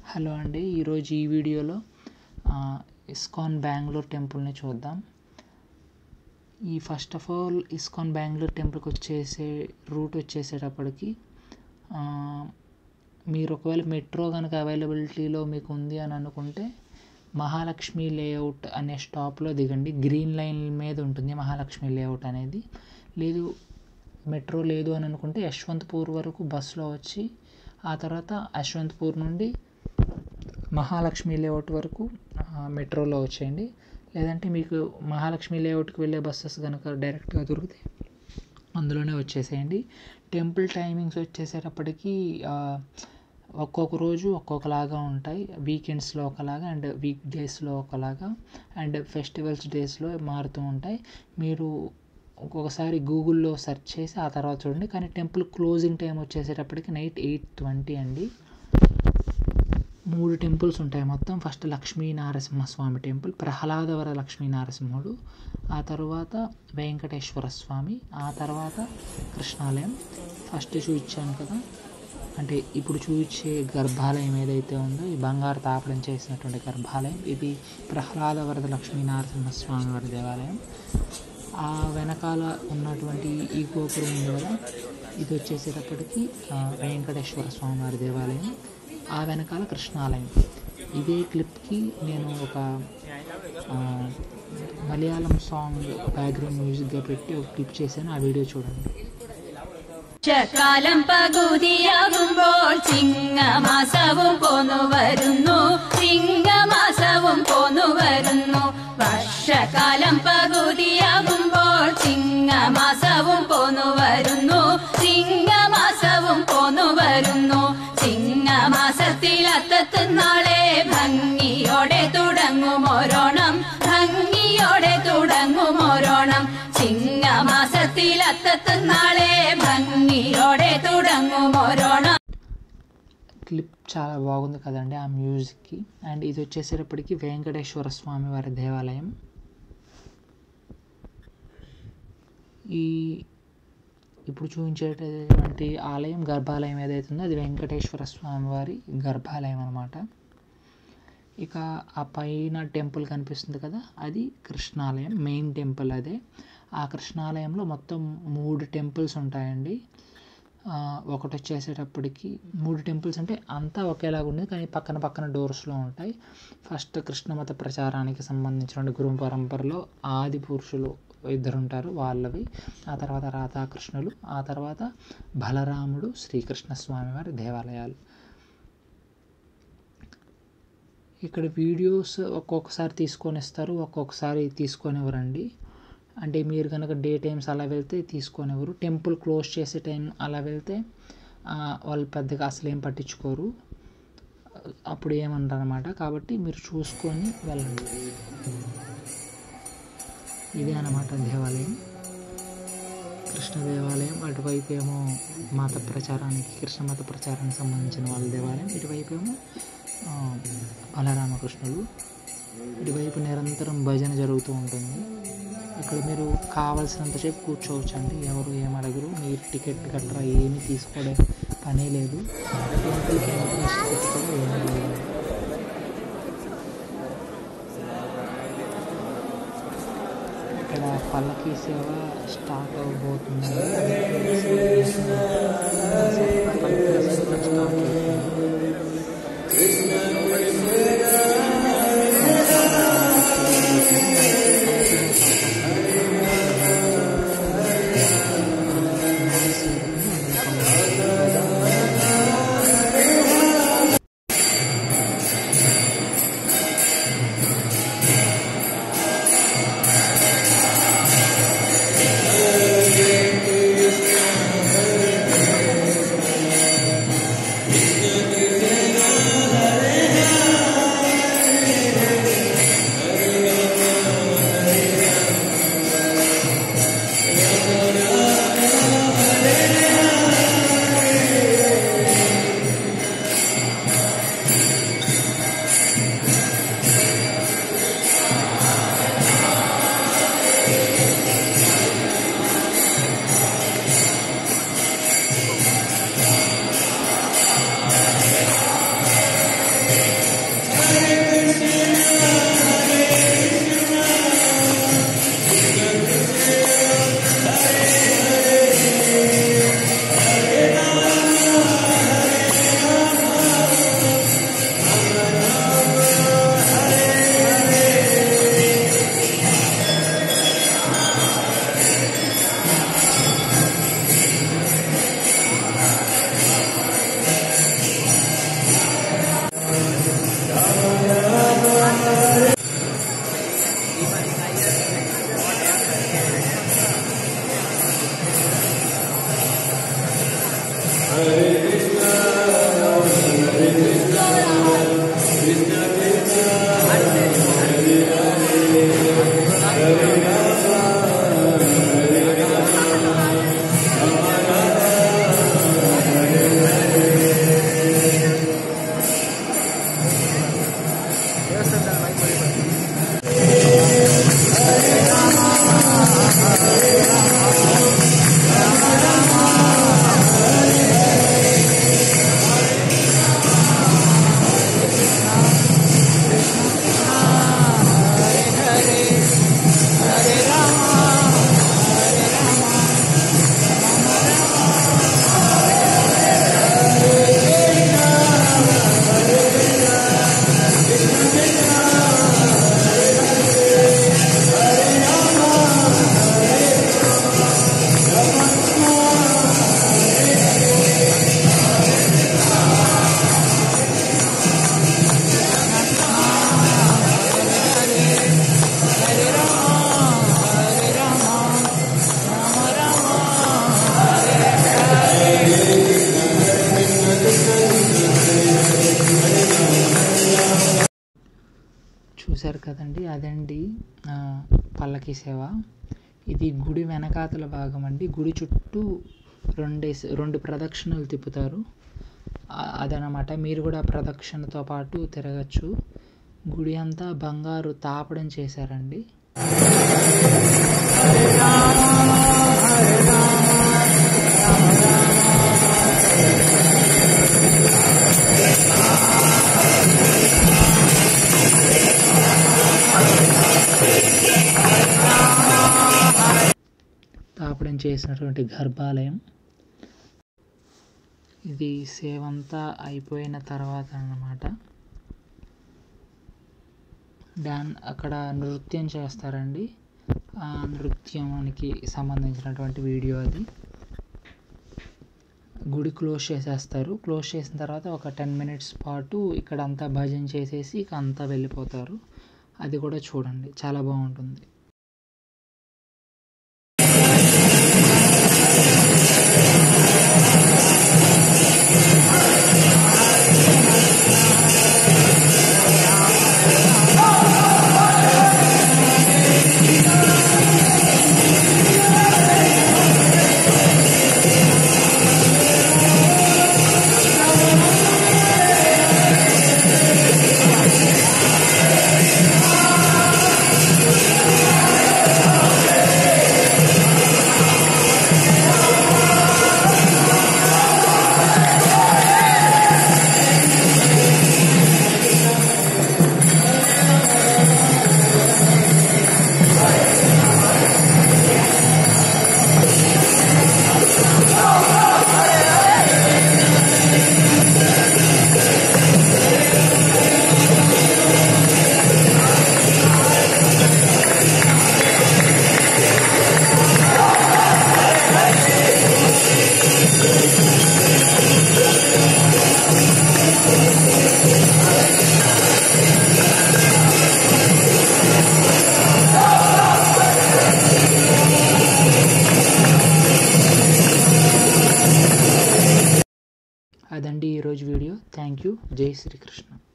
hello అండి ఈరోజు ఈ వీడియోలో ఆ, ఇస్కాన్ బెంగళూరు టెంపుల్ని చూద్దాం ఈ first of all ISKCON Bengaluru టెంపుల్కి వచ్చేసే రూట్ వచ్చేసేటప్పటికి ఆ, మీరు ఒకవేళ మెట్రో కనుక అవైలబిలిటీలో మీకు ఉంది అని అనుకుంటే మహాలక్ష్మి లేఅవుట్ అనే స్టాప్లో దిగండి గ్రీన్ లైన్ మీద ఉంటుంది మహాలక్ష్మి లేఅవుట్ అనేది లేదు మెట్రో లేదు అని అనుకుంటే యశ్వంతపూర్ వరకు బస్సులో వచ్చి ఆ తర్వాత యశ్వంతపూర్ నుండి మహాలక్ష్మి లేఅవుట్ వరకు ఆ, మెట్రోలో వచ్చేయండి లేదంటే మీకు మహాలక్ష్మి లేఅవుట్కి వెళ్ళే బస్సెస్ కనుక డైరెక్ట్గా దొరికితే అందులోనే వచ్చేసేయండి టెంపుల్ టైమింగ్స్ వచ్చేసేటప్పటికి ఆ, ఒక్కొక్క రోజు ఒక్కొక్కలాగా ఉంటాయి వీకెండ్స్లో ఒకలాగా అండ్ వీక్ డేస్లో ఒకలాగా అండ్ ఫెస్టివల్స్ డేస్లో మారుతూ ఉంటాయి మీరు ఒక్కొక్కసారి గూగుల్లో సెర్చ్ చేసి ఆ తర్వాత చూడండి కానీ టెంపుల్ క్లోజింగ్ టైం వచ్చేసేటప్పటికి నైట్ ఎయిట్ ట్వంటీ అండి మూడు టెంపుల్స్ ఉంటాయి మొత్తం ఫస్ట్ లక్ష్మీ నరసింహస్వామి టెంపుల్ ప్రహ్లాదవర లక్ష్మీ నరసింహుడు ఆ తర్వాత వెంకటేశ్వర స్వామి ఆ తర్వాత కృష్ణాలయం ఫస్ట్ చూపించాను కదా అంటే ఇప్పుడు చూపించే గర్భాలయం ఏదైతే ఉందో ఈ బంగారు తాపడం చేసినటువంటి గర్భాలయం ఇది ప్రహ్లాదవరద లక్ష్మీ నరసింహస్వామి వారి దేవాలయం ఆ వెనకాల ఉన్నటువంటి ఈ గోపురం ఉంది కదా ఇది వచ్చేసేటప్పటికి ఆ, వెంకటేశ్వర స్వామి వారి దేవాలయం ఆ వెనకాల కృష్ణాలయం ఇదే క్లిప్కి నేను ఒక ఆ, మలయాళం సాంగ్ బ్యాక్గ్రౌండ్ మ్యూజిక్గా పెట్టి ఒక క్లిప్ చేశాను ఆ వీడియో చూడండి വർഷക്കാലം പകുതിയാകുമ്പോൾ ചിങ്ങമാസവും പോന്നു വരുന്നു ചിങ്ങമാസവും പോന്നു വരുന്നു വർഷക്കാലം പകുതിയാകുമ്പോൾ ചിങ്ങമാസവും പോന്നു വരുന്നു ചിങ്ങമാസവും പോന്നു വരുന്നു ചിങ്ങമാസത്തിൽ അത്തത്തുനാളെ ഭംഗിയോടെ തുടങ്ങും ഓരോണം ഭംഗിയോടെ തുടങ്ങും ഓരോണം ചിങ്ങമാസത്തിൽ അത്തത്തുനാളെ ഭംഗിയോടെ തുടങ്ങും ഓരോണം క్లిప్ చాలా బాగుంది కదండి ఆ మ్యూజిక్కి అండ్ ఇది వచ్చేసేటప్పటికి వెంకటేశ్వర స్వామి వారి దేవాలయం ఈ ఇప్పుడు చూపించేటటువంటి ఆలయం గర్భాలయం ఏదైతే ఉందో అది వెంకటేశ్వర స్వామి వారి గర్భాలయం అనమాట ఇక ఆ పైన టెంపుల్ కనిపిస్తుంది కదా అది కృష్ణాలయం మెయిన్ టెంపుల్ అదే ఆ కృష్ణాలయంలో మొత్తం మూడు టెంపుల్స్ ఉంటాయండి ఆ, ఒకటి వచ్చేసేటప్పటికి మూడు టెంపుల్స్ అంటే అంతా ఒకేలాగా ఉండేది కానీ పక్కన పక్కన డోర్స్లో ఉంటాయి ఫస్ట్ కృష్ణమత ప్రచారానికి సంబంధించిన గురు పరంపరలో ఆది పురుషులు ఇద్దరు ఉంటారు వాళ్ళవి ఆ తర్వాత రాధాకృష్ణులు ఆ తర్వాత బలరాముడు శ్రీకృష్ణ స్వామి వారి దేవాలయాలు ఇక్కడ వీడియోస్ ఒక్కొక్కసారి తీసుకొని ఇస్తారు ఒక్కొక్కసారి తీసుకొనివ్వరండి అంటే మీరు కనుక డే టైమ్స్ అలా వెళ్తే తీసుకొనివ్వరు టెంపుల్ క్లోజ్ చేసే టైం అలా వెళ్తే ఆ, వాళ్ళు పెద్దగా అసలు ఏం పట్టించుకోరు అప్పుడు ఏమంటారు అనమాట కాబట్టి మీరు చూసుకొని వెళ్ళండి ఇదే అన్నమాట దేవాలయం కృష్ణ దేవాలయం అటువైపు ఏమో మత ప్రచారానికి కృష్ణ మత ప్రచారానికి సంబంధించిన వాళ్ళ దేవాలయం ఇటువైపు ఏమో ఆ, బలరామకృష్ణులు ఇటువైపు నిరంతరం భజన జరుగుతూ ఉంటుంది ఇక్కడ మీరు కావలసినంతసేపు కూర్చోవచ్చు అండి ఎవరు ఏం అడగరు మీరు టికెట్ గట్రా ఏమీ తీసుకోవడం పనే లేదు టెంపుల్కి ఎంట్రన్స్ టికెట్ కూడా ఏమీ లేదు ఇక్కడ పల్లకి సేవ స్టార్ట్ అవబోతుంది పల్లకి సేవ స్టార్ట్ అవుతుంది Krishna చూశారు కదండి అదండి ఆ, పల్లకి సేవ ఇది గుడి వెనకాతల భాగం అండి గుడి చుట్టూ రెండేసి రెండు ప్రదక్షిణలు తిప్పుతారు ఆ- అదనమాట మీరు కూడా ప్రదక్షిణతో పాటు తిరగచ్చు గుడి అంతా బంగారు తాపడం చేశారండి తాపడం చేసినటువంటి గర్భాలయం ఇది సేవంతా అయిపోయిన తర్వాత అన్నమాట డాన్ అక్కడ నృత్యం చేస్తారండి ఆ నృత్యానికి సంబంధించినటువంటి వీడియో అది గుడి క్లోజ్ చేసేస్తారు క్లోజ్ చేసిన తర్వాత ఒక టెన్ మినిట్స్ పాటు ఇక్కడ అంతా భజన చేసేసి ఇక అంతా వెళ్ళిపోతారు అది కూడా చూడండి చాలా బాగుంటుంది అదండి ఈరోజు వీడియో థ్యాంక్ యూ జై శ్రీకృష్ణ